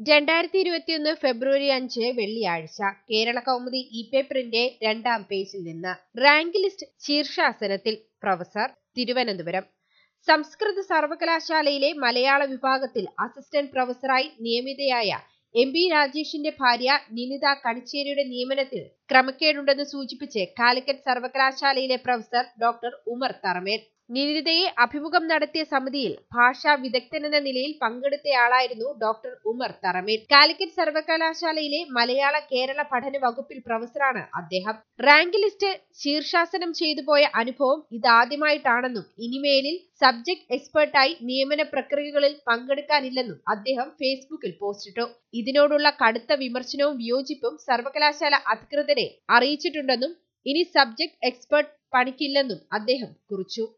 രണ്ടായിരത്തി ഇരുപത്തിയൊന്ന് ഫെബ്രുവരി അഞ്ച് വെള്ളിയാഴ്ച കേരള കൗമുദി ഇ പേപ്പറിന്റെ രണ്ടാം പേജിൽ നിന്ന് റാങ്ക് ലിസ്റ്റ് ശീർഷാസനത്തിൽ പ്രൊഫസർ തിരുവനന്തപുരം സംസ്കൃത സർവകലാശാലയിലെ മലയാള വിഭാഗത്തിൽ അസിസ്റ്റന്റ് പ്രൊഫസറായി നിയമിതയായ എം ബി രാജേഷിന്റെ ഭാര്യ നിനിത കണിച്ചേരിയുടെ നിയമനത്തിൽ ക്രമക്കേടുണ്ടെന്ന് സൂചിപ്പിച്ച് കാലിക്കറ്റ് സർവകലാശാലയിലെ പ്രൊഫസർ ഡോക്ടർ ഉമർ തറമേൽ നിനിതയെ അഭിമുഖം നടത്തിയ സമിതിയിൽ ഭാഷാ വിദഗ്ധനെന്ന നിലയിൽ പങ്കെടുത്തയാളായിരുന്നു ഡോക്ടർ ഉമർ തറമേൽ കാലിക്കറ്റ് സർവകലാശാലയിലെ മലയാള കേരള പഠന വകുപ്പിൽ പ്രൊഫസറാണ് അദ്ദേഹം റാങ്ക് ലിസ്റ്റ് ശീർഷാസനം ചെയ്തു പോയ അനുഭവം ഇതാദ്യമായിട്ടാണെന്നും ഇനിമേലിൽ സബ്ജക്ട് എക്സ്പേർട്ടായി നിയമന പ്രക്രിയകളിൽ പങ്കെടുക്കാനില്ലെന്നും അദ്ദേഹം ഫേസ്ബുക്കിൽ പോസ്റ്റിട്ടു ഇതിനോടുള്ള കടുത്ത വിമർശനവും വിയോജിപ്പും സർവകലാശാല അധികൃതരെ അറിയിച്ചിട്ടുണ്ടെന്നും ഇനി സബ്ജക്ട് എക്സ്പേർട്ട് പണിക്കില്ലെന്നും അദ്ദേഹം കുറിച്ചു